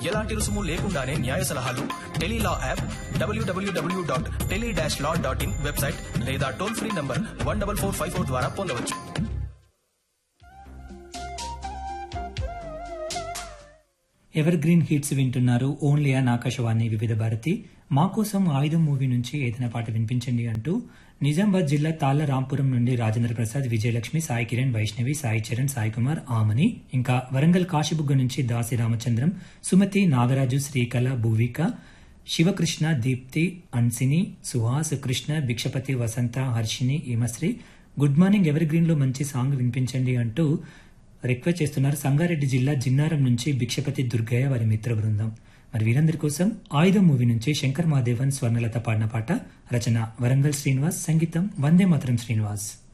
ఎలాంటి రుసుము లేకుండానే న్యాయ సలహాలు tele law app WWW dot tele dash law dot in website లేదా toll free number one double four five four ద్వారా పొందవచ్చు ఎవర్ గ్రీన్ హిట్స్ వింటున్నారు ఓన్లీ అన్ ఆకాశవాణి వివిధ భారతి మా కోసం ఆయుధం మూవీ నుంచి ఏదైనా పాట వినిపించండి అంటూ నిజామాబాద్ జిల్లా తాళ్ల రాంపురం నుండి రాజేంద్ర ప్రసాద్ విజయలక్ష్మి సాయి కిరణ్ వైష్ణవి సాయి చరణ్ సాయి కుమార్ ఆమని ఇంకా వరంగల్ కాశీబుగ్గ నుంచి Dasi Ramachandram Sumathi Nagaraju Srikala Bhuvika Shivakrishna Deepthi Ansini Suhas Krishna Bhikshapathi Vasantha Harshini Himasri good morning ever green లో మంచి సాంగ్ వినిపించండి అంటూ రిక్వెస్ట్ చేస్తున్నారు సంగారెడ్డి జిల్లా జిన్నారం నుంచి భిక్షపతి దుర్గయ్య వారి మిత్ర బృందం మరి వీరందరి కోసం ఆయుధం మూవీ నుంచి శంకర్ మహాదేవన్ స్వర్ణలత పాడిన పాట రచన వరంగల్ శ్రీనివాస్ సంగీతం వందే మాతరం శ్రీనివాస్